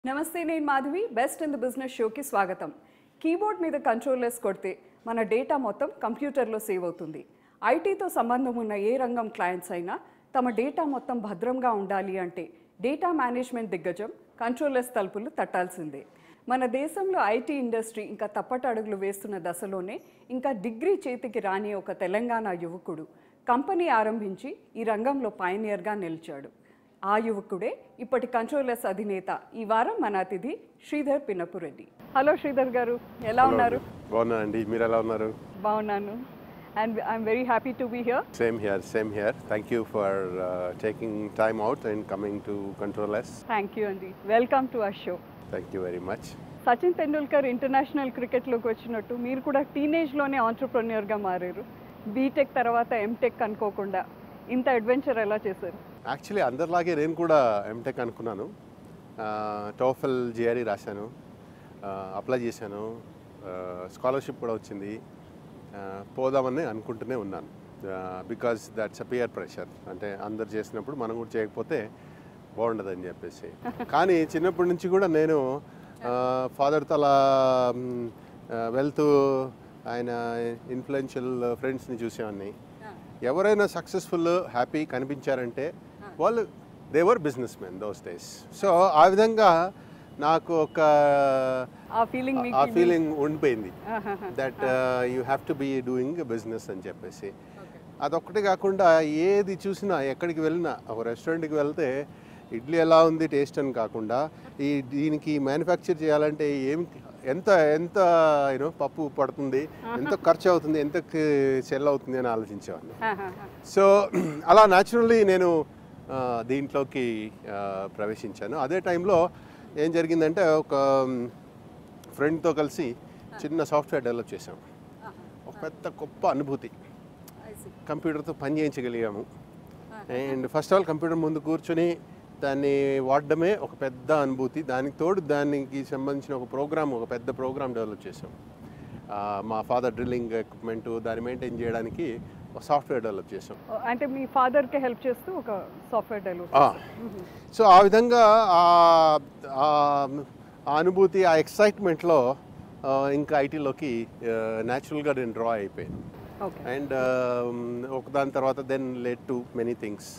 నమస్తే నేను Madhavi best in the business షోకి స్వాగతం కీబోర్డ్ మీద కంట్రోలర్స్ కొడితే మన డేటా మొత్తం కంప్యూటర్లో సేవ్ అవుతుంది ఐటీతో సంబంధం ఉన్న ఏ రంగం క్లయింట్స్ అయినా తమ డేటా మొత్తం భద్రంగా ఉండాలి అంటే డేటా మేనేజ్మెంట్ దిగ్గజం కంట్రోలర్స్ తలుపులు తట్టాల్సిందే మన దేశంలో ఐటీ ఇండస్ట్రీ ఇంకా తప్పట అడుగులు వేస్తున్న దశలోనే ఇంకా డిగ్రీ చేతికి రాని ఒక తెలంగాణ యువకుడు కంపెనీ ఆరంభించి ఈ రంగంలో పయనియర్గా నిలిచాడు ఆ యువకుడే ఇప్పటి కంట్రోలర్స్ అధినేత ఈ వారం మన అతిథి శ్రీధర్ పినపురెడ్డి హలో శ్రీధర్ గారు ఎలా ఉన్నారు బాగున్నానండి మీరు ఎలా ఉన్నారు బాగున్నాను and I'm very happy to be here same here same here thank you for taking time out and coming to control S thank you అండి welcome to our show thank you very much Sachin Tendulkar international క్రికెట్లోకి వచ్చినట్టు మీరు కూడా టీనేజ్లోనే ఆంటర్ప్రెన్యూర్గా మారారు BTech తర్వాత MTech అనుకోకుండా ఇంత adventure ఎలా చేశారు యాక్చువల్లీ అందరిలాగే నేను కూడా ఎంటెక్ అనుకున్నాను టోఫెల్ జిఆర్ఈ రాశాను అప్లై చేశాను స్కాలర్షిప్ కూడా వచ్చింది Uh, పోదామని అనుకుంటూనే ఉన్నాను because that's a peer pressure అంటే అందరు చేసినప్పుడు మనం కూడా చేయకపోతే బాగుండదని చెప్పేసి కానీ చిన్నప్పటి నుంచి కూడా నేను ఫాదర్ తల వెళ్తూ ఆయన ఇన్ఫ్లుయెన్షియల్ ఫ్రెండ్స్ని చూసేవాడిని ఎవరైనా సక్సెస్ఫుల్ హ్యాపీ కనిపించారంటే వాళ్ళు they were business men those days so ఆ విధంగా నాకు ఒక ఆ ఫీలింగ్ మీకు ఆ ఫీలింగ్ ఉండిపోయింది that you have to be doing business అని చెప్పేసి అదొక్కటే కాకుండా ఏది చూసినా ఎక్కడికి వెళ్ళినా ఒక రెస్టారెంట్కి వెళ్తే ఇడ్లీ ఎలా ఉంది టేస్ట్ అని కాకుండా ఈ దీనికి మ్యానుఫ్యాక్చర్ చేయాలంటే ఏం ఎంత ఎంత యూనో పప్పు పడుతుంది ఎంత ఖర్చు అవుతుంది ఎంత సెల్ అవుతుంది అని ఆలోచించేవాడిని సో అలా న్యాచురల్లీ నేను ఆ, దీంట్లోకి ఆ, ప్రవేశించాను అదే టైంలో ఏం జరిగిందంటే ఒక ఫ్రెండ్తో కలిసి చిన్న సాఫ్ట్వేర్ డెవలప్ చేసాం ఒక పెద్ద గొప్ప అనుభూతి కంప్యూటర్తో పని చేయించగలిగాము and first of all computer ముందు కూర్చొని దాన్ని వాడడమే ఒక పెద్ద అనుభూతి దానికి తోడు దానికి సంబంధించిన ఒక ప్రోగ్రామ్ ఒక పెద్ద ప్రోగ్రామ్ డెవలప్ చేసాం ఆ, మా ఫాదర్ డ్రిల్లింగ్ ఎక్విప్మెంట్ దాన్ని మెయింటైన్ చేయడానికి ఒక సాఫ్ట్వేర్ డెవలప్ చేసాం అంటే మీ ఫాదర్కి హెల్ప్ చేస్తూ ఒక సాఫ్ట్వేర్ డెవలప్ ఆ. సో ఆ విధంగా ఆ- ఆ ఆ అనుభూతి ఆ ఎక్సైట్మెంట్లో ఇంకా ఐటీలోకి న్యాచురల్గా నేను డ్రా అయిపోయాను ఓకే అండ్ ఒకదాని తర్వాత then led to many things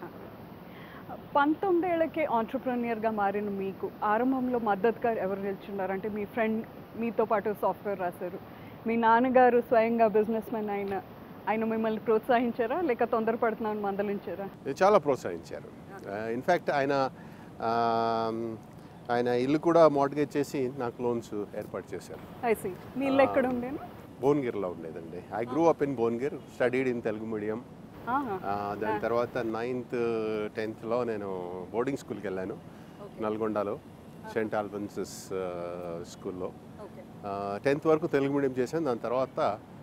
పంతొమ్మిదేళ్లకే ఆంటర్ప్రెన్యూర్గా మారిన మీకు ఆరంభంలో మద్దతుగా ఎవరు నిల్చున్నారు అంటే మీ ఫ్రెండ్ మీతో పాటు సాఫ్ట్వేర్ రాశారు మీ నాన్నగారు స్వయంగా బిజినెస్ మెన్ అయిన ఆయన మిమ్మల్ని ప్రోత్సహించారా లేక తొందరపడుతున్నాను మందలించారా చాలా ప్రోత్సహించారు ఇన్ఫ్యాక్ట్ ఆయన um, ఆయన ఇల్లు కూడా మార్టిగేజ్ చేసి నాకు లోన్స్ ఏర్పాటు చేశారు ఐసి మీ ఇల్లు ఎక్కడ ఉండేను భువనగిరిలో ఉండేదండి I grew up in Bhuvanagiri studied in Telugu medium ఆహా. దాని తర్వాత నైన్త్ టెన్త్లో నేను బోర్డింగ్ స్కూల్కి వెళ్ళాను నల్గొండలో సెయింట్ ఆల్బన్సెస్ స్కూల్లో టెన్త్ వరకు తెలుగు మీడియం చేశాను దాని తర్వాత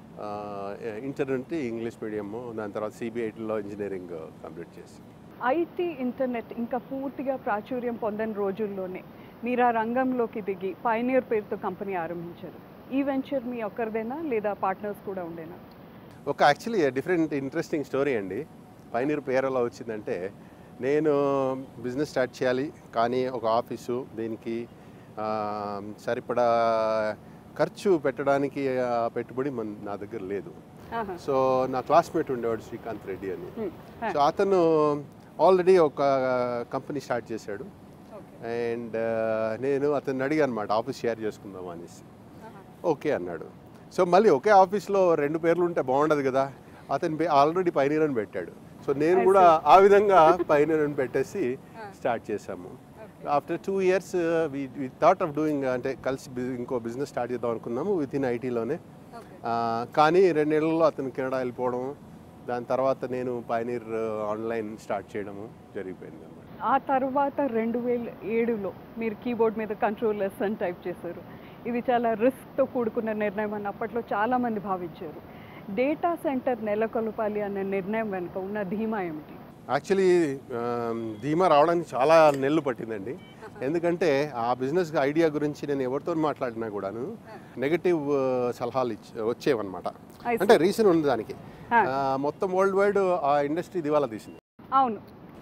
ఇంటర్ నుండి ఇంగ్లీష్ మీడియము దాని తర్వాత సిబిఐటీలో ఇంజనీరింగ్ కంప్లీట్ చేశాను ఐటీ ఇంటర్నెట్ ఇంకా పూర్తిగా ప్రాచుర్యం పొందని రోజుల్లోనే మీరు ఆ రంగంలోకి దిగి పైనియర్ పేరుతో కంపెనీ ఆరంభించారు ఈ వెంచర్ మీ ఒక్కరిదేనా లేదా పార్ట్నర్స్ కూడా ఉండేనా ఒక యాక్చువల్లీ డిఫరెంట్ ఇంట్రెస్టింగ్ స్టోరీ అండి పైనీర్ పేరు ఎలా వచ్చిందంటే నేను బిజినెస్ స్టార్ట్ చేయాలి కానీ ఒక ఆఫీసు దీనికి ఆ, సరిపడా ఖర్చు పెట్టడానికి ఆ పెట్టుబడి మన నా దగ్గర లేదు ఆహా. సో నా క్లాస్మేట్ ఉండేవాడు శ్రీకాంత్ రెడ్డి అని Hmm. సో అతను ఆల్రెడీ ఒక కంపెనీ స్టార్ట్ చేశాడు అండ్ నేను అతన్ని అడిగాను అనమాట ఆఫీస్ షేర్ చేసుకుందాం అనేసి ఓకే అన్నాడు సో మళ్ళీ ఒకే ఆఫీస్లో రెండు పేర్లు ఉంటే బాగుండదు కదా అతను ఆల్రెడీ పైనీర్ అని పెట్టాడు సో నేను కూడా ఆ విధంగా పైనీర్ అని పెట్టేసి స్టార్ట్ చేశాము after two years we thought of doing అంటే కలిసి బి- ఇంకో బిజినెస్ స్టార్ట్ చేద్దాం అనుకున్నాము విత్ ఇన్ ఐటీలోనే కానీ రెండేళ్లలో అతను కెనడా వెళ్ళిపోవడం దాని తర్వాత నేను పైనీర్ ఆన్లైన్ స్టార్ట్ చేయడము జరిగిపోయింది అనమాట ఆ తర్వాత రెండు వేల ఏడులో మీరు కీబోర్డ్ మీద కంట్రోలర్స్ అని టైప్ చేశారు ఇది చాలా రిస్క్తో కూడుకున్న నిర్ణయం అని అప్పట్లో చాలామంది భావించారు డేటా సెంటర్ నెలకొల్పాలి అనే నిర్ణయం వెనుక ఉన్న ధీమా ఏమిటి యాక్చువల్లీ ధీమా రావడానికి చాలా నెలలు పట్టిందండి ఎందుకంటే ఆ బిజినెస్ ఐడియా గురించి నేను ఎవరితో మాట్లాడినా కూడాను నెగటివ్ సలహాలు ఇచ్చి వచ్చేవన్నమాట I see. అంటే రీజన్ ఉంది దానికి Ah. ఆ, మొత్తం వరల్డ్ వైడ్ ఆ ఇండస్ట్రీ దివాలా తీసింది అవును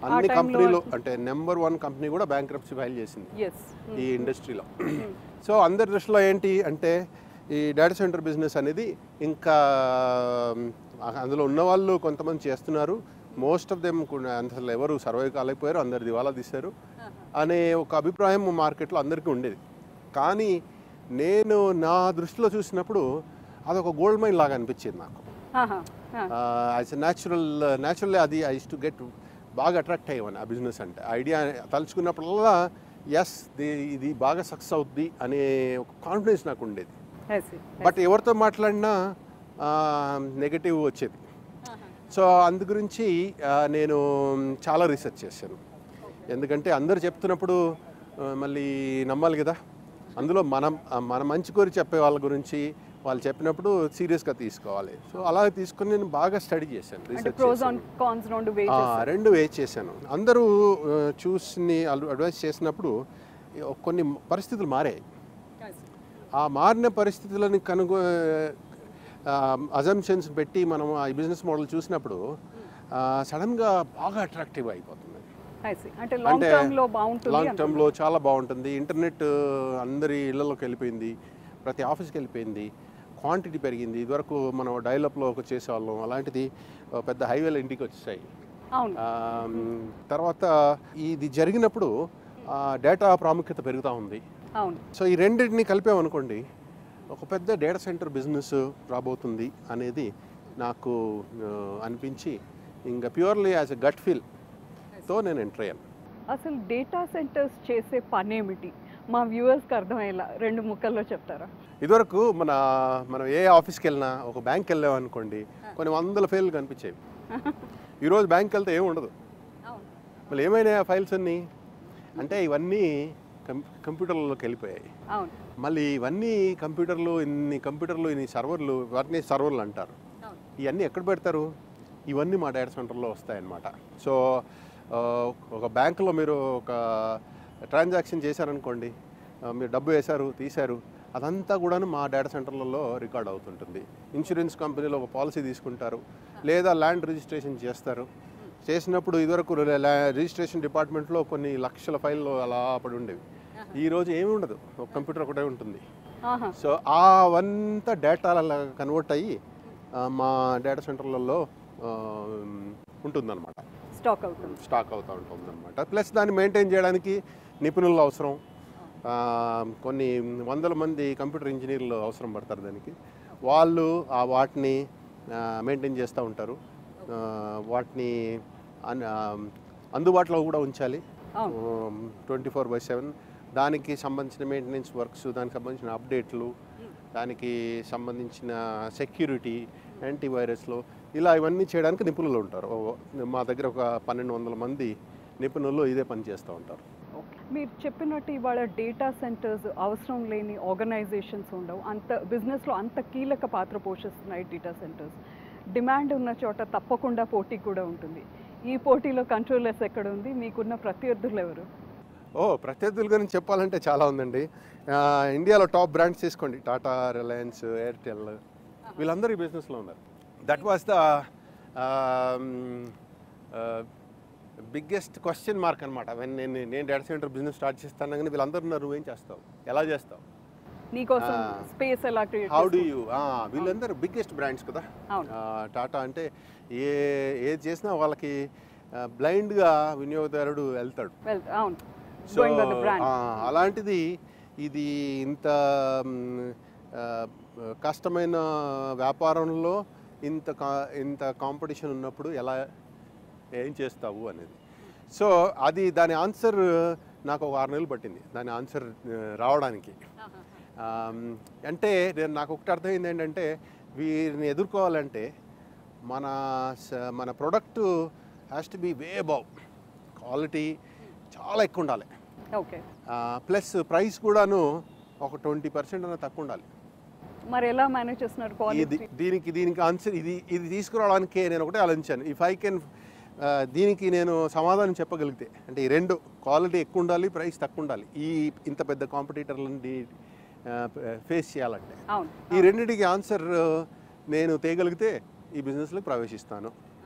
అన్ని time లో కంపెనీలు అంటే నెంబర్ వన్ కంపెనీ కూడా బ్యాంక్ ఫైల్ చేసింది ఎస్ ఈ ఇండస్ట్రీలో సో అందరి దృష్టిలో ఏంటి అంటే ఈ డేటా సెంటర్ బిజినెస్ అనేది ఇంకా మ్, అందులో ఉన్న వాళ్ళు కొంతమంది చేస్తున్నారు మోస్ట్ ఆఫ్ దెమ్ అసలు ఎవరు సర్వైవ్ కాలేకపోయారు అందరు దివాలా తీశారు అనే ఒక అభిప్రాయం మార్కెట్లో అందరికీ ఉండేది కానీ నేను నా దృష్టిలో చూసినప్పుడు అదొక గోల్డ్ మైన్ లాగా అనిపించింది నాకు యాజ్ న్యాచురల్ న్యాచురల్లీ అది ఐ టు గెట్ బాగా అట్రాక్ట్ అయ్యాను ఆ బిజినెస్ అంటే ఐడియా తలుచుకున్నప్పుడల్లా ఎస్ ఇది బాగా సక్సెస్ అవుద్ది అనే ఒక కాన్ఫిడెన్స్ నాకు ఉండేది బట్ ఎవరితో మాట్లాడినా నెగటివ్ వచ్చేది సో అందు గురించి ఆ, నేను చాలా రీసెర్చ్ చేశాను ఎందుకంటే అందరు చెప్తున్నప్పుడు ఆ, మళ్ళీ నమ్మాలి కదా అందులో మనం ఆ, మన మంచి కోరి చెప్పే వాళ్ళ గురించి వాళ్ళు చెప్పినప్పుడు సీరియస్గా తీసుకోవాలి సో అలా తీసుకుని నేను బాగా స్టడీ చేశాను అంటే రీసెర్చ్ ప్రోస్ ఆన్ కాన్స్ రెండు వే ఆ, రెండు వే చేశాను అందరూ ఆ, చూసి అడ్వైస్ చేసినప్పుడు కొన్ని పరిస్థితులు మారాయి ఆ మారిన పరిస్థితులను కనుగొ అజంప్షన్స్ పెట్టి మనం ఆ బిజినెస్ మోడల్ చూసినప్పుడు సడన్గా బాగా అట్రాక్టివ్ అయిపోతుంది అంటే లాంగ్ అంటే టర్మ్ లో బాగుంటుంది లాంగ్ టర్మ్లో చాలా బాగుంటుంది ఇంటర్నెట్ అందరి ఇళ్లలోకి వెళ్ళిపోయింది ప్రతి ఆఫీస్కి వెళ్ళిపోయింది క్వాంటిటీ పెరిగింది ఇదివరకు మనం డైలప్లో ఒక చేసేవాళ్ళం అలాంటిది ఓ పెద్ద హైవేల ఇంటికి వచ్చేసాయి అవును ఆ, తర్వాత ఇది జరిగినప్పుడు డేటా ప్రాముఖ్యత పెరుగుతూ ఉంది అవును సో ఈ రెండింటిని కలిపామనుకోండి ఒక పెద్ద డేటా సెంటర్ బిజినెస్ రాబోతుంది అనేది నాకు ఆ, అనిపించి ఇంకా ప్యూర్లీ యాజ్ ఎ గట్ ఫీల్తో నేను ఎంటర్ అయ్యాను అసలు డేటా సెంటర్స్ చేసే పని ఏమిటి మా వ్యూవర్స్కి అర్థమయ్యేలా రెండు ముక్కల్లో చెప్తారా ఇదివరకు మన మనం ఏ ఆఫీస్కి వెళ్ళినా ఒక బ్యాంక్కి వెళ్ళాం అనుకోండి కొన్ని వందల ఫైళ్ళు కనిపించేవి ఈరోజు బ్యాంక్కి వెళ్తే ఏమి ఉండదు అవును మళ్ళీ ఏమైనా ఫైల్స్ అన్నీ అంటే ఇవన్నీ కం కంప్యూటర్లోకి వెళ్ళిపోయాయి అవును మళ్ళీ ఇవన్నీ కంప్యూటర్లు ఇన్ని కంప్యూటర్లు ఇన్ని సర్వర్లు వాటిని సర్వర్లు అంటారు అవును ఇవన్నీ ఎక్కడ పెడతారు ఇవన్నీ మా డేటా సెంటర్లో వస్తాయన్నమాట సో ఆ, ఒక బ్యాంకులో మీరు ఒక ట్రాన్సాక్షన్ చేశారనుకోండి ఆ, మీరు డబ్బు వేశారు తీశారు అదంతా కూడాను మా డేటా సెంటర్లలో రికార్డ్ అవుతుంటుంది ఇన్సూరెన్స్ కంపెనీలో ఒక పాలసీ తీసుకుంటారు లేదా ల్యాండ్ రిజిస్ట్రేషన్ చేస్తారు చేసినప్పుడు ఇదివరకు లా- రిజిస్ట్రేషన్ డిపార్ట్మెంట్లో కొన్ని లక్షల ఫైళ్ళు అలా పడి ఉండేవి ఈరోజు ఏమీ ఉండదు ఒక కంప్యూటర్ ఒకటే ఉంటుంది ఆహా సో ఆ అవంతా డేటా కన్వర్ట్ అయ్యి ఆ, మా డేటా సెంటర్లలో ఆ, ఉంటుందన్నమాట స్టాక్ అవుతుంది స్టాక్ అవుతూ ఉంటుందన్నమాట ప్లస్ దాన్ని మెయింటైన్ చేయడానికి నిపుణులు అవసరం ఆ, కొన్ని వందల మంది కంప్యూటర్ ఇంజనీర్లు అవసరం పడతారు దానికి వాళ్ళు ఆ వాటిని మెయింటైన్ చేస్తూ ఉంటారు ఆ, వాటిని అన్- ఆ, అందుబాటులో కూడా ఉంచాలి ట్వంటీ ఫోర్ బై సెవెన్ దానికి సంబంధించిన మెయింటెనెన్స్ వర్క్స్ దానికి సంబంధించిన అప్డేట్లు దానికి సంబంధించిన సెక్యూరిటీ యాంటీవైరస్లు ఇలా ఇవన్నీ చేయడానికి నిపుణులు ఉంటారు ఓ- మా దగ్గర ఒక పన్నెండు వందల మంది నిపుణులు ఇదే పని చేస్తూ ఉంటారు ఓకే మీరు చెప్పినట్టు ఇవాళ డేటా సెంటర్స్ అవసరం లేని ఆర్గనైజేషన్స్ ఉండవు అంత బిజినెస్లో అంత కీలక పాత్ర పోషిస్తున్నాయి డేటా సెంటర్స్ డిమాండ్ ఉన్న చోట తప్పకుండా పోటీ కూడా ఉంటుంది ఈ పోటీలో కంట్రోలర్స్ ఎక్కడ ఉంది మీకున్న ప్రత్యర్థులు ఎవరు ఓ ప్రత్యర్థుల గురించి చెప్పాలంటే చాలా ఉందండి ఆ, ఇండియాలో టాప్ బ్రాండ్స్ తీసుకోండి టాటా రిలయన్స్ ఎయిర్టెల్ వీళ్ళందరూ ఈ బిజినెస్లో ఉన్నారు that was the biggest question mark అనమాట వెన్ నేను నేను డేటా సెంటర్ బిజినెస్ స్టార్ట్ చేస్తాను కానీ వీళ్ళందరూ ఉన్నారు నువ్వేం చేస్తావు ఎలా చేస్తావు నీకోసం Ah. స్పేస్ ఎలా క్రియేట్ హౌ డూ యూ వీళ్ళందరూ బిగ్గెస్ట్ బ్రాండ్స్ కదా అవును ఆ, టాటా అంటే ఏ ఏది చేసినా వాళ్ళకి బ్లైండ్గా వినియోగదారుడు వెళ్తాడు వెల్ అవును so going by the brand ఆ, అలాంటిది ఇది ఇంత మ్, ఆ, కష్టమైన వ్యాపారంలో ఇంత కా- ఇంత కాంపిటీషన్ ఉన్నప్పుడు ఎలా ఏం చేస్తావు అనేది సో అది దాని ఆన్సర్ నాకు ఒక ఆరు నెలలు పట్టింది దాని ఆన్సర్ ఆ, రావడానికి ఆమ్, అంటే నేను నాకు ఒకటి అర్థమైంది ఏంటంటే వీరిని ఎదుర్కోవాలంటే మన స- మన product has to be way above quality చాలా ఎక్కువ ఉండాలి ఓకే ప్లస్ ప్రైస్ కూడాను ఒక ట్వంటీ పర్సెంట్ అన్న తక్కువ ఉండాలి మరి ఎలా మేనేజ్ చేస్తున్నారు ఇది క్వాలిటీ దీనికి దీనికి ఆన్సర్ ఇది ఇది తీసుకురావడానికే నేను ఒకటే ఆలోచించాను ఇఫ్ ఐ కెన్ దీనికి నేను సమాధానం చెప్పగలిగితే అంటే ఈ రెండు క్వాలిటీ ఎక్కువ ఉండాలి ప్రైస్ తక్కువ ఉండాలి ఈ ఇంత పెద్ద కాంపిటీటర్లని ఫేస్ చేయాలంటే అవును ఈ రెండింటికి ఆన్సర్ నేను తేయగలిగితే ఈ బిజినెస్లోకి ప్రవేశిస్తాను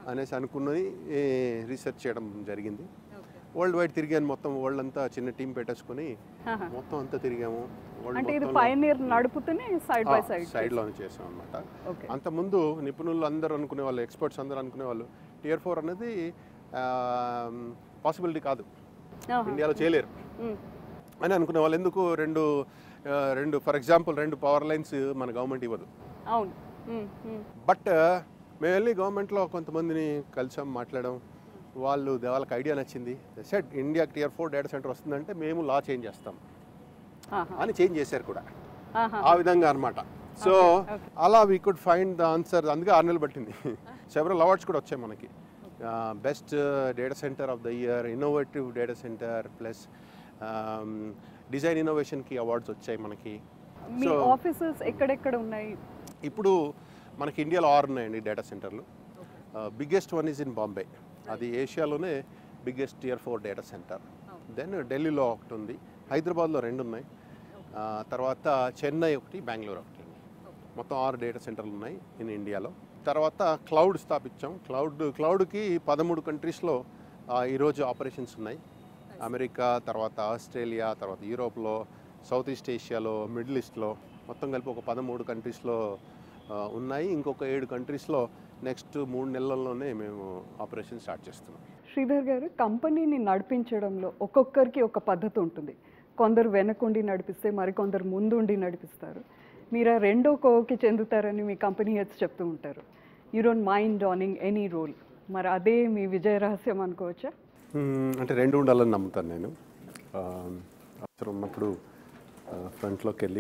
అనేసి అనుకుని రీసెర్చ్ చేయడం జరిగింది వరల్డ్ వైడ్ తిరిగాను మొత్తం వరల్డ్ అంతా చిన్న టీం పెట్టేసుకొని మొత్తం అంతా తిరిగాము వరల్డ్ అంటే ఇది మొత్తంలో- పయనీర్ నడుపుతూనే సైడ్ బై సైడ్ సైడ్లోనే చేసాం అనమాట ఓకే అంతకుముందు నిపుణులు అందరూ అనుకునే వాళ్ళు ఎక్స్పర్ట్స్ అందరూ అనుకునే వాళ్ళు టియర్ ఫోర్ అనేది పాసిబిలిటీ కాదు ఇండియాలో చేయలేరు అని అనుకునే వాళ్ళు ఎందుకు రెండు ఆ, రెండు ఫర్ ఎగ్జాంపుల్ రెండు పవర్ లైన్స్ మన గవర్నమెంట్ ఇవ్వదు అవును ఉమ్, ఉమ్. బట్ మేము వెళ్ళి గవర్నమెంట్లో కొంతమందిని కలిసాం మాట్లాడాం వాళ్ళు దే- వాళ్ళకి ఐడియా నచ్చింది set India tier four data centre వస్తుందంటే మేము లా చేంజ్ చేస్తాం ఆహా. అని చేంజ్ చేశారు కూడా ఆహా. ఆ విధంగా అనమాట సో అలా we could find the answer అందుకే ఆరు నెలలు పట్టింది సెవెరల్ అవార్డ్స్ కూడా వచ్చాయి మనకి best data centre of the year innovative data centre plus design ఇన్నోవేషన్కి అవార్డ్స్ వచ్చాయి మనకి మీ ఆఫీసెస్ ఎక్కడెక్కడ ఉన్నాయి ఇప్పుడు మనకి ఇండియాలో ఆరు ఉన్నాయండి డేటా సెంటర్లు biggest one is in Bombay అది ఏషియాలోనే biggest tier four data centre then ఢిల్లీలో ఒకటి ఉంది హైదరాబాద్లో రెండు ఉన్నాయి ఆ, తర్వాత చెన్నై ఒకటి బెంగళూరు ఒకటి ఉంది మొత్తం ఆరు డేటా సెంటర్లు ఉన్నాయి ఇన్ ఇండియాలో తర్వాత క్లౌడ్ స్థాపించాం క్లౌడ్ క్లౌడ్కి పదమూడు కంట్రీస్లో ఈరోజు ఆపరేషన్స్ ఉన్నాయి అమెరికా తర్వాత ఆస్ట్రేలియా తర్వాత యూరోప్లో సౌత్ ఈస్ట్ ఏషియాలో మిడిల్ ఈస్ట్లో మొత్తం కలిపి ఒక పదమూడు కంట్రీస్లో ఆ, ఉన్నాయి ఇంకొక ఏడు కంట్రీస్లో నెక్స్ట్ మూడు నెలల్లోనే మేము ఆపరేషన్ స్టార్ట్ చేస్తున్నాం శ్రీధర్ గారు కంపెనీని నడిపించడంలో ఒక్కొక్కరికి ఒక పద్ధతి ఉంటుంది కొందరు వెనకుండి నడిపిస్తే మరికొందరు ముందుండి నడిపిస్తారు మీరు ఆ రెండో కోవకి చెందుతారని మీ కంపెనీ హెడ్స్ చెప్తూ ఉంటారు you don't mind owning any role మరి అదే మీ విజయ రహస్యం అనుకోవచ్చా మ్మ్, అంటే రెండు ఉండాలని నమ్ముతాను నేను ఆ, అవసరం ఉన్నప్పుడు ఫ్రంట్లోకి వెళ్ళి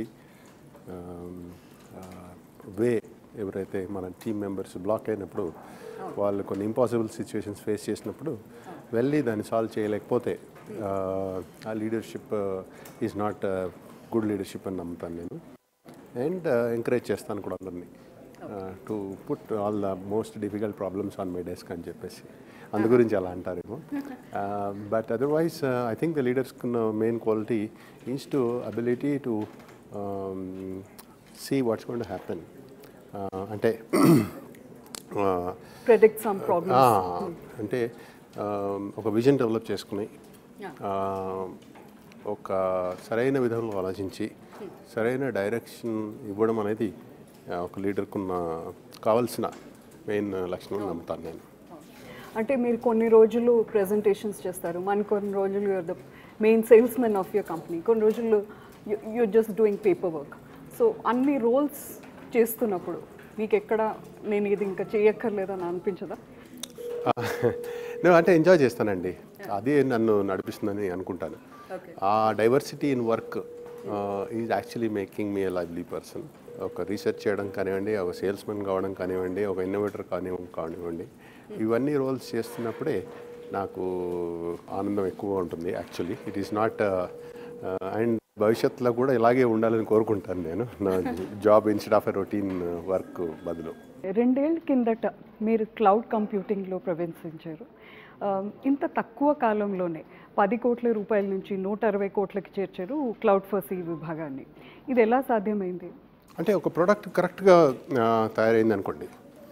వే ఎవరైతే మన టీమ్ మెంబర్స్ బ్లాక్ అయినప్పుడు వాళ్ళు కొన్ని ఇంపాసిబుల్ సిచ్యువేషన్స్ ఫేస్ చేసినప్పుడు వెళ్ళి దాన్ని సాల్వ్ చేయలేకపోతే ఆ, ఆ leadership is not good leadership అని నమ్ముతాను నేను అండ్ ఎంకరేజ్ చేస్తాను కూడా అందరినీ to put all the most difficult problems on my desk అని చెప్పేసి అందు గురించి అలా అంటారేమో but otherwise I think the leaders main quality is to ability to see what's going to happen అంటే uh, ప్రెడిక్ట్ సమ్ ప్రాబ్లమ్ ఆ, అంటే ఆ, ఒక విజన్ డెవలప్ చేసుకుని ఆ, ఒక సరైన విధంలో ఆలోచించి సరైన డైరెక్షన్ ఇవ్వడం అనేది ఆ, ఒక లీడర్కున్న కావాల్సిన మెయిన్ లక్షణం అని నమ్ముతాను నేను అంటే మీరు కొన్ని రోజులు ప్రెజెంటేషన్స్ చేస్తారు మన కొన్ని రోజులు you're the main salesmen of your company కొన్ని రోజులు you're just doing paperwork so అన్ని రోల్స్ చేస్తున్నప్పుడు మీకు ఎక్కడ నేను ఇది ఇంకా చేయక్కర్లేదని అనిపించదా నేను అంటే ఎంజాయ్ చేస్తానండి అది నన్ను నడిపిస్తుందని అనుకుంటాను ఓకే ఆ diversity in work is actually making me lively person ఒక రీసెర్చ్ చేయడం కానివ్వండి ఒక సేల్స్మెన్ కావడం కానివ్వండి ఒక ఇన్నోవేటర్ కాని కానివ్వండి ఇవన్నీ రోల్స్ చేస్తున్నప్పుడే నాకు ఆనందం ఎక్కువ ఉంటుంది actually it is not and భవిష్యత్తులో కూడా ఇలాగే ఉండాలని కోరుకుంటాను నేను నా job instead of a routine work బదులు రెండేళ్ల కిందట మీరు క్లౌడ్ కంప్యూటింగ్లో ప్రవేశించారు ఆ, ఇంత తక్కువ కాలంలోనే పది కోట్ల రూపాయల నుంచి నూట అరవై కోట్లకి చేర్చారు క్లౌడ్ ఫర్ ఈ విభాగాన్ని ఇది ఎలా సాధ్యమైంది అంటే ఒక ప్రోడక్ట్ కరెక్ట్గా తయారైంది అనుకోండి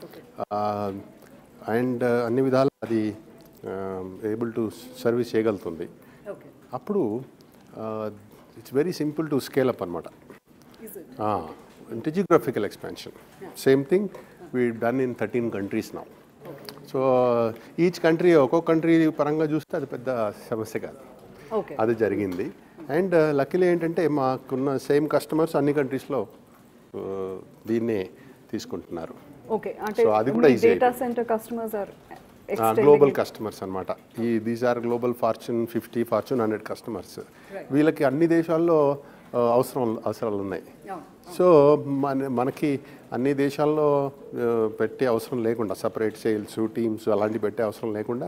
అండ్ అన్ని విధాలు అది ఏబుల్ టు సర్వీస్ చేయగలుగుతుంది ఓకే అప్పుడు it's very simple to scale up అనమాట అంటే geographical expansion same thing we done in thirteen countries నా సో ఈచ్ కంట్రీ ఒక్కొక్క కంట్రీ పరంగా చూస్తే అది పెద్ద సమస్య కాదు ఓకే అది జరిగింది అండ్ లక్కీలీ ఏంటంటే మాకున్న సేమ్ కస్టమర్స్ అన్ని కంట్రీస్లో దీన్నే తీసుకుంటున్నారు ఓకే అంటే So, అది కూడా easy data centre customers are global customers అన్నమాట ఈ these are global Fortune fifty Fortune hundred customers వీళ్ళకి అన్ని దేశాల్లో ఆ, అవసరం అవసరాలు ఉన్నాయి సో మన మనకి అన్ని దేశాల్లో ఆ, పెట్టే అవసరం లేకుండా సపరేట్ సేల్స్ టీమ్స్ అలాంటివి పెట్టే అవసరం లేకుండా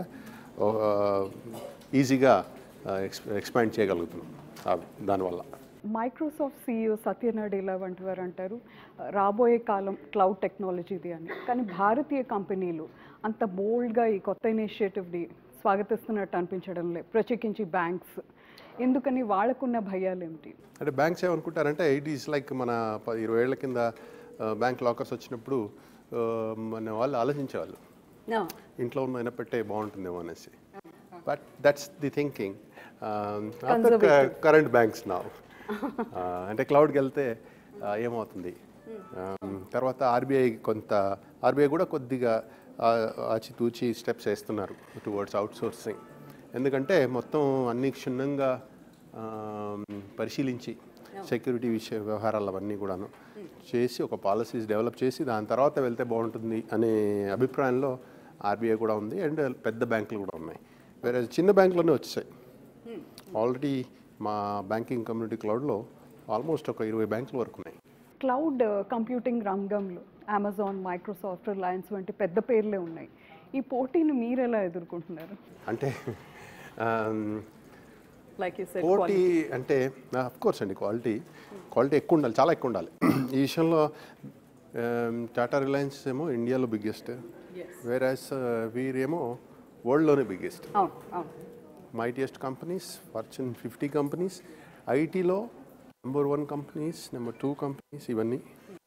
ఈజీగా ఎక్స్పాండ్ చేయగలుగుతున్నాం ఆ- దానివల్ల మైక్రోసాఫ్ట్ సీఈఓ సత్యనాడేలా వంటి వారు అంటారు రాబోయే కాలం క్లౌడ్ టెక్నాలజీది అని కానీ భారతీయ కంపెనీలు అంత బోల్డ్గా ఈ కొత్త ఇనిషియేటివ్ని స్వాగతిస్తున్నట్టు అనిపించడం లేదు ప్రత్యేకించి బ్యాంక్స్ ఎందుకని వాళ్ళకున్న భయాలు ఏమిటి అంటే బ్యాంక్స్ ఏమనుకుంటారంటే ఇట్ ఈస్ లైక్ మన ప- ఇరవై ఏళ్ల కింద బ్యాంక్ లాకర్స్ వచ్చినప్పుడు ఆ, మన వాళ్ళు ఆలోచించేవాళ్ళు No. ఇంట్లో ఉన్న పెట్టే బాగుంటుందేమో అనేసి but that's the thinking Conservative. Current banks నా అంటే క్లౌడ్కి వెళ్తే ఆ, ఏమవుతుంది Um, తర్వాత ఆర్బీఐ కొంత ఆర్బీఐ కూడా కొద్దిగా ఆ, ఆచితూచి స్టెప్స్ వేస్తున్నారు టువర్డ్స్ అవుట్ సోర్సింగ్ ఎందుకంటే మొత్తం అన్ని క్షుణ్ణంగా um, పరిశీలించి సెక్యూరిటీ విషయ వ్యవహారాలు అవన్నీ కూడాను చేసి ఒక పాలసీస్ డెవలప్ చేసి దాని తర్వాత వెళ్తే బాగుంటుంది అనే అభిప్రాయంలో ఆర్బీఐ కూడా ఉంది అండ్ పెద్ద బ్యాంకులు కూడా ఉన్నాయి వేరే చిన్న బ్యాంకులోనే వచ్చాయి ఆల్రెడీ మా బ్యాంకింగ్ కమ్యూనిటీ క్లౌడ్లో ఆల్మోస్ట్ ఒక ఇరవై బ్యాంకుల వరకు ఉన్నాయి క్లౌడ్ కంప్యూటింగ్ రంగంలో అమెజాన్ మైక్రోసాఫ్ట్ రిలయన్స్ వంటి పెద్ద పేర్లే ఉన్నాయి ఈ పోటీని మీరు ఎలా ఎదుర్కొంటున్నారు అంటే um, లైక్ యూ సెడ్ పోటీ అంటే అఫ్ కోర్స్ అండి క్వాలిటీ క్వాలిటీ ఎక్కువ ఉండాలి చాలా ఎక్కువ ఉండాలి ఈ విషయంలో టాటా రిలయన్స్ ఏమో ఇండియాలో బిగ్గెస్ట్ వేరాస్ వీరేమో వరల్డ్లోనే బిగ్గెస్ట్ అవును అవును mightiest companies, Fortune 50 companies, ఐటీలో number one companies number two companies ఇవన్నీ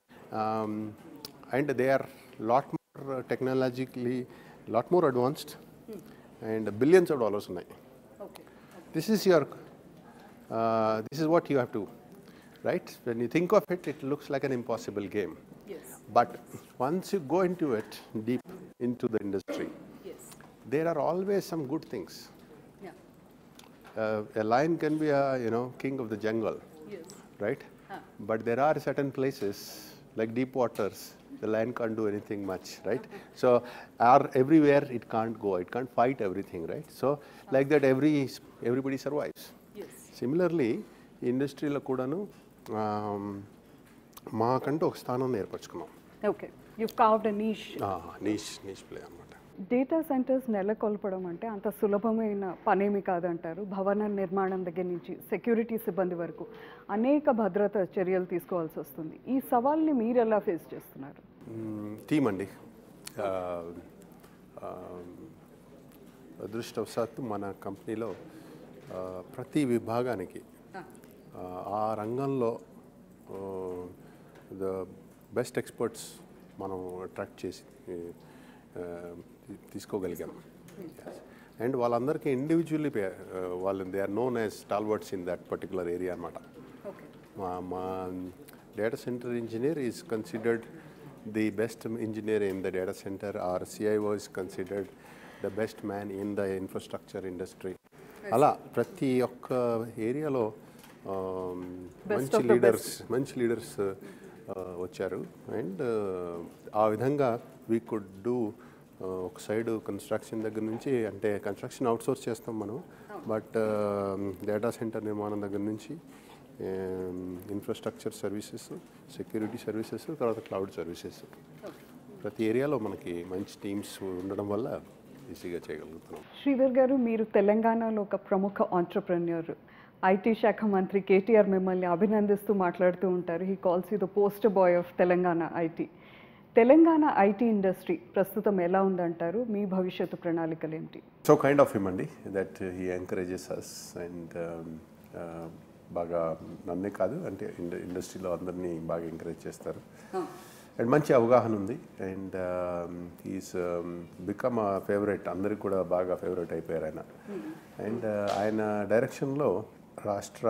and they are lot more technologically lot more advanced and billions of dollars ఉన్నాయి okay this is your uh, this is what you have to right when you think of it it looks like an impossible game yes but once you go into it deep into the industry yes there are always some good things yeah uh, a lion can be a you know king of the jungle yes right but there are certain places like deep waters the lion can't do anything much right so are everywhere it can't go it can't fight everything right so like that every everybody survives yes similarly ఇండస్ట్రీలో కూడాను um, మాకంటూ ఒక స్థానం ఏర్పరచుకున్నాం okay you carved a niche niche niche play అనమాట data centres నెలకొల్పడం అంటే అంత సులభమైన పనేమి కాదంటారు భవన నిర్మాణం దగ్గర నుంచి సెక్యూరిటీ సిబ్బంది వరకు అనేక భద్రత చర్యలు తీసుకోవాల్సి వస్తుంది ఈ సవాల్ని మీరు ఎలా ఫేస్ చేస్తున్నారు టీమ్ అండి ఆ, ఆ, అదృష్టవశాత్తు మన కంపెనీలో ఆ, ప్రతి విభాగానికి ఆ, ఆ రంగంలో ద బెస్ట్ ఎక్స్పర్ట్స్ మనం అట్రాక్ట్ చేసి ఆ, తీ- తీసుకోగలిగాం అండ్ వాళ్ళందరికీ ఇండివిజువల్లీ వాళ్ళు they are known as stalwarts in that particular area అనమాట ఓకే మా మా data centre engineer is considered the best engineer in the data centre our CIO is considered the best man in the infrastructure industry అలా ప్రతి ఒక్క ఏరియాలో మంచి of the leaders మంచి leaders వచ్చారు అండ్ ఆ విధంగా వీ కుడ్ డూ ఒక సైడ్ కన్స్ట్రక్షన్ దగ్గర నుంచి అంటే కన్స్ట్రక్షన్ అవుట్సోర్స్ చేస్తాం మనం బట్ డేటా సెంటర్ నిర్మాణం దగ్గర నుంచి ఇన్ఫ్రాస్ట్రక్చర్ సర్వీసెస్ సెక్యూరిటీ సర్వీసెస్ తర్వాత క్లౌడ్ సర్వీసెస్ ప్రతి ఏరియాలో మనకి మంచి టీమ్స్ ఉండడం వల్ల ఈజీగా చేయగలుగుతున్నాం శ్రీధర్ గారు మీరు తెలంగాణలో ఒక ప్రముఖ ఆంటర్ప్రెన్యూర్ ఐటీ శాఖ మంత్రి కేటీఆర్ మిమ్మల్ని అభినందిస్తూ మాట్లాడుతూ ఉంటారు he calls you the poster boy of Telangana IT Telangana IT industry ప్రస్తుతం ఎలా ఉందంటారు మీ భవిష్యత్తు ప్రణాళికలు ఏమిటి సో కైండ్ ఆఫ్ హిమ్ అండి that he encourages us and బాగా నన్నే కాదు అంటే ఇండ ఇండస్ట్రీలో అందరినీ బాగా ఎంకరేజ్ చేస్తారు అండ్ మంచి అవగాహన ఉంది and is become a favourite అందరికి కూడా బాగా ఫేవరెట్ అయిపోయారు ఆయన అండ్ ఆయన డైరెక్షన్లో రాష్ట్ర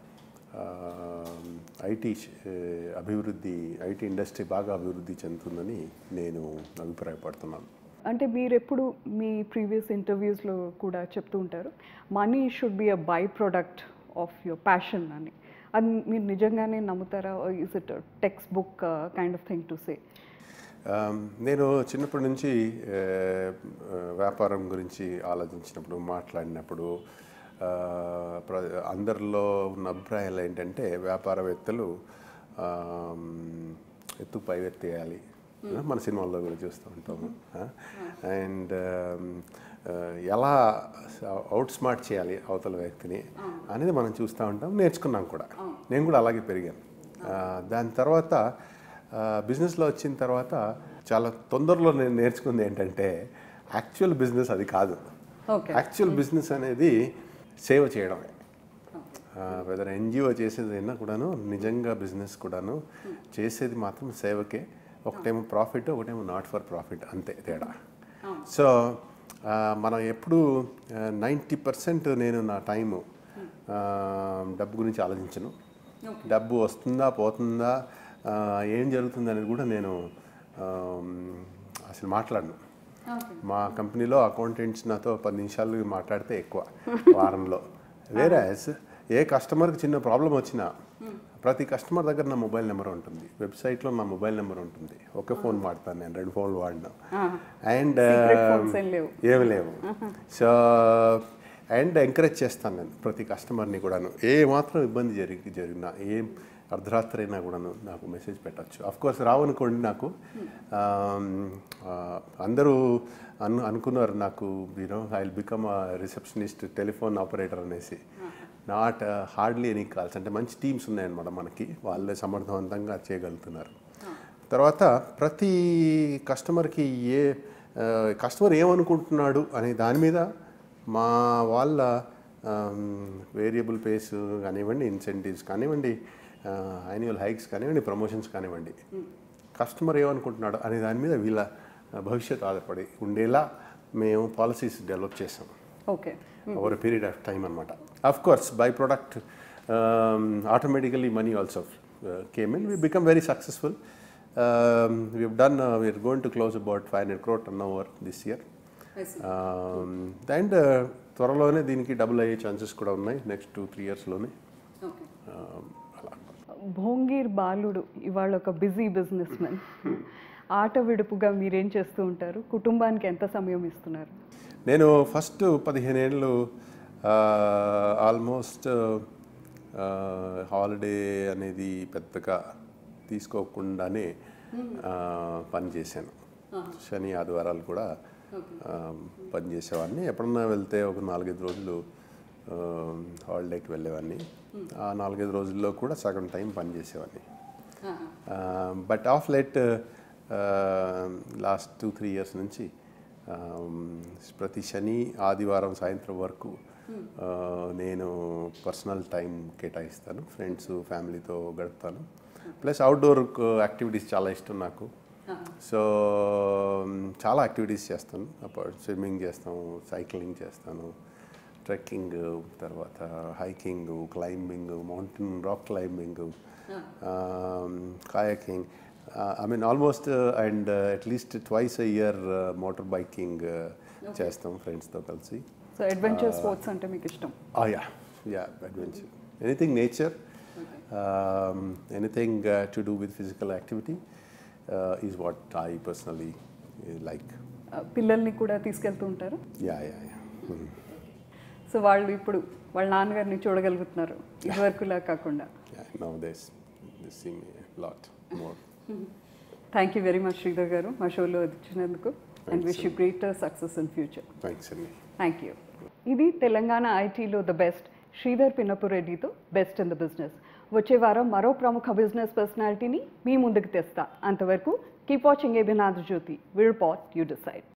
ఐటీ అభివృద్ధి ఐటీ ఇండస్ట్రీ బాగా అభివృద్ధి చెందుతుందని నేను అభిప్రాయపడుతున్నాను అంటే మీరు ఎప్పుడు మీ ప్రీవియస్ ఇంటర్వ్యూస్లో కూడా చెప్తూ ఉంటారు money should be a byproduct of your passion అని అది మీరు నిజంగానే నమ్ముతారా is it textbook kind of thing to say Um, నేను చిన్నప్పటి నుంచి uh, uh, వ్యాపారం గురించి ఆలోచించినప్పుడు మాట్లాడినప్పుడు uh, ప్ర- అందరిలో ఉన్న అభిప్రాయాలు ఏంటంటే వ్యాపారవేత్తలు um, ఎత్తు పైవెత్తేయాలి మన సినిమాల్లో కూడా చూస్తూ ఉంటాము అండ్ ఎలా అవుట్ స్మార్ట్ చేయాలి అవతల వ్యక్తిని అనేది మనం చూస్తూ ఉంటాం నేర్చుకున్నాం కూడా నేను కూడా అలాగే పెరిగాను ఆ, దాని తర్వాత బిజినెస్లో వచ్చిన తర్వాత చాలా తొందరలో నేను నేర్చుకుంది ఏంటంటే యాక్చువల్ బిజినెస్ అది కాదు ఓకే యాక్చువల్ బిజినెస్ అనేది సేవ చేయడమే వెదర్ ఎన్జిఓ చేసేది అయినా కూడాను నిజంగా బిజినెస్ కూడాను చేసేది మాత్రం సేవకే ఒకటేమో ప్రాఫిట్ ఒకటేమో నాట్ ఫర్ ప్రాఫిట్ అంతే తేడా సో ఆ, మనం ఎప్పుడు నైంటీ పర్సెంట్ నేను నా టైము ఆ, డబ్బు గురించి ఆలోచించను డబ్బు వస్తుందా పోతుందా ఆ, ఏం జరుగుతుంది అనేది కూడా నేను ఆ, అసలు మాట్లాడను మా కంపెనీలో అకౌంటెంట్స్ నాతో పది నిమిషాలు మాట్లాడితే ఎక్కువ వారంలో వేరే ఏ కస్టమర్కి చిన్న ప్రాబ్లం వచ్చినా ప్రతి కస్టమర్ దగ్గర నా మొబైల్ నెంబర్ ఉంటుంది వెబ్సైట్లో నా మొబైల్ నెంబర్ ఉంటుంది ఒకే ఫోన్ వాడతాను నేను రెండు ఫోన్లు వాడినా అండ్ Secret phones ఏం లేవు. ఏమి లేవు సో అండ్ ఎంకరేజ్ చేస్తాను నేను ప్రతి కస్టమర్ని కూడాను ఏ మాత్రం ఇబ్బంది జరిగి జరిగినా ఏం అర్ధరాత్రి అయినా కూడాను నాకు మెసేజ్ పెట్టచ్చు అఫ్ కోర్స్ రావనుకోండి నాకు ఆమ్, ఆ, అందరూ అను అనుకున్నారు నాకు you know I will become receptionist telephone operator అనేసి నాట్ హార్డ్లీ ఎనీ కాల్స్ అంటే మంచి టీమ్స్ ఉన్నాయన్నమాట మనకి వాళ్ళే సమర్థవంతంగా చేయగలుగుతున్నారు తర్వాత ప్రతి కస్టమర్కి ఏ కస్టమర్ ఏమనుకుంటున్నాడు అనే దాని మీద మా వాళ్ళ వేరియబుల్ పేస్ కానివ్వండి ఇన్సెంటివ్స్ కానివ్వండి యాన్యువల్ హైక్స్ కానివ్వండి ప్రమోషన్స్ కానివ్వండి కస్టమర్ ఏమనుకుంటున్నాడు అనే దాని మీద వీళ్ళ భవిష్యత్తు ఆధారపడి ఉండేలా మేము పాలసీస్ డెవలప్ చేసాం okay over a period of time అనమాట of course byproduct automatically money also came in we become very successful we done we're going to close about five hundred crore turnover this year and త్వరలోనే దీనికి double అయ్యే chances కూడా ఉన్నాయి next two three ఇయర్స్లోనే అలా భోంగీర్ బాలుడు ఇవాళ ఒక busy business man ఆట విడుపుగా మీరేం చేస్తూ ఉంటారు కుటుంబానికి ఎంత సమయం ఇస్తున్నారు నేను ఫస్ట్ పదిహేను ఏళ్ళు ఆల్మోస్ట్ హాలిడే అనేది పెద్దగా తీసుకోకుండానే ఆ, పని చేశాను శని ఆదివారాలు కూడా ఆ, పని చేసేవాడిని ఎప్పుడన్నా వెళ్తే ఒక నాలుగైదు రోజులు హాలిడేకి వెళ్ళేవాడిని ఆ నాలుగైదు రోజుల్లో కూడా సగం టైం పని చేసేవాడిని but of late last two three years నుంచి um, ప్రతి శని ఆదివారం సాయంత్రం వరకు uh, నేను పర్సనల్ టైం కేటాయిస్తాను ఫ్రెండ్స్ ఫ్యామిలీతో గడుపుతాను ప్లస్ అవుట్డోర్ యాక్టివిటీస్ చాలా ఇష్టం నాకు సో చాలా యాక్టివిటీస్ చేస్తాను అప్పుడు స్విమ్మింగ్ చేస్తాను సైక్లింగ్ చేస్తాను ట్రెక్కింగ్ తర్వాత hiking climbing mountain rock climbing kayaking I mean almost and at least twice a year motor biking చేస్తాం ఫ్రెండ్స్తో కలిసి సో అడ్వెంచర్ స్పోర్ట్స్ అంటే మీకు ఇష్టం yeah yeah adventure anything nature anything to do with physical activity is what I personally like ఆ, పిల్లల్ని కూడా తీసుకెళ్తూ ఉంటారు యా యా యా సో వాళ్ళు ఇప్పుడు వాళ్ళ నాన్నగారిని చూడగలుగుతున్నారు ఇదివరకులా కాకుండా Yeah, nowadays they see me a lot more. Thank you very much Sridhar garu మా షోలో వచ్చినందుకు and wish you greater success in future Thanks, Annie. Thank you ఇది తెలంగాణ ఐటీలో ద బెస్ట్ శ్రీధర్ పిన్నపురెడ్డితో బెస్ట్ ఇన్ ద బిజినెస్ వచ్చే వారం మరో ప్రముఖ బిజినెస్ పర్సనాలిటీని మీ ముందుకు తెస్తా అంతవరకు కీప్ వాచింగ్ ఏబినాథ్ Jyothi will put you decide